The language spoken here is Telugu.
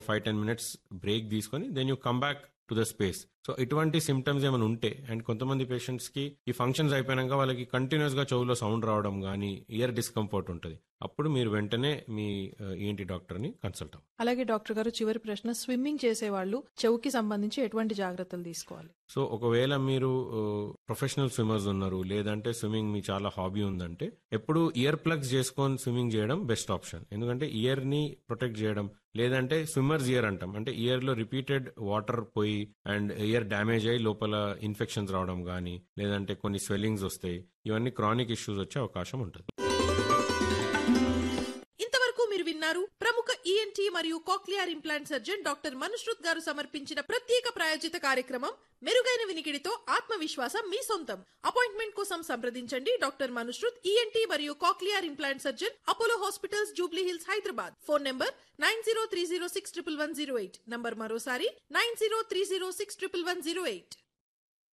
ఫైవ్ టెన్ మినిట్స్ బ్రేక్ తీసుకొని then you come back to the space so ఇటువంటి సిమ్టమ్స్ ఏమైనా ఉంటే అండ్ కొంతమంది పేషెంట్స్ కి ఈ ఫంక్షన్స్ అయిపోయినాక వాళ్ళకి కంటిన్యూస్ గా చెవులో సౌండ్ రావడం కానీ ఇయర్ డిస్కంఫర్ట్ ఉంటుంది అప్పుడు మీరు వెంటనే మీ ఏంటి డాక్టర్ ని కన్సల్ట్ అవ్వాలి అలాగే డాక్టర్ గారు చివరి ప్రశ్న స్విమ్మింగ్ చేసే వాళ్ళు చెవుకి సంబంధించి ఎటువంటి జాగ్రత్తలు తీసుకోవాలి సో ఒకవేళ మీరు ప్రొఫెషనల్ స్విమ్మర్స్ ఉన్నారు లేదంటే స్విమ్మింగ్ మీ చాలా హాబీ ఉందంటే ఎప్పుడు ఇయర్ ప్లగ్స్ చేసుకొని స్విమ్మింగ్ చేయడం బెస్ట్ ఆప్షన్ ఎందుకంటే ఇయర్ ని ప్రొటెక్ట్ చేయడం లేదంటే స్విమ్మర్స్ ఇయర్ అంటాం అంటే ఇయర్ లో రిపీటెడ్ వాటర్ పోయి అండ్ ఇయర్ డ్యామేజ్ అయ్యి లోపల ఇన్ఫెక్షన్స్ రావడం కానీ లేదంటే కొన్ని స్వెల్లింగ్స్ వస్తాయి ఇవన్నీ క్రానిక్ ఇష్యూస్ వచ్చే అవకాశం ఉంటుంది ఇంతవరకు మీరు విన్నారు ప్రముఖ ఈఎన్టీ మరియు cochlear implant surgeon doctor Manushruth garu సమర్పించిన ప్రత్యేక ప్రాయోజిత కార్యక్రమం మెరుగైన వినికిడితో ఆత్మవిశ్వాసం మీ సొంతం అపాయింట్మెంట్ కోసం సంప్రదించండి డాక్టర్ మనుశ్రుత్ ఈఎన్టీ మరియు cochlear implant surgeon Apollo hospitals Jubilee Hills Hyderabad phone number nine zero three zero six triple one zero eight number మరోసారి nine zero three zero six triple one zero eight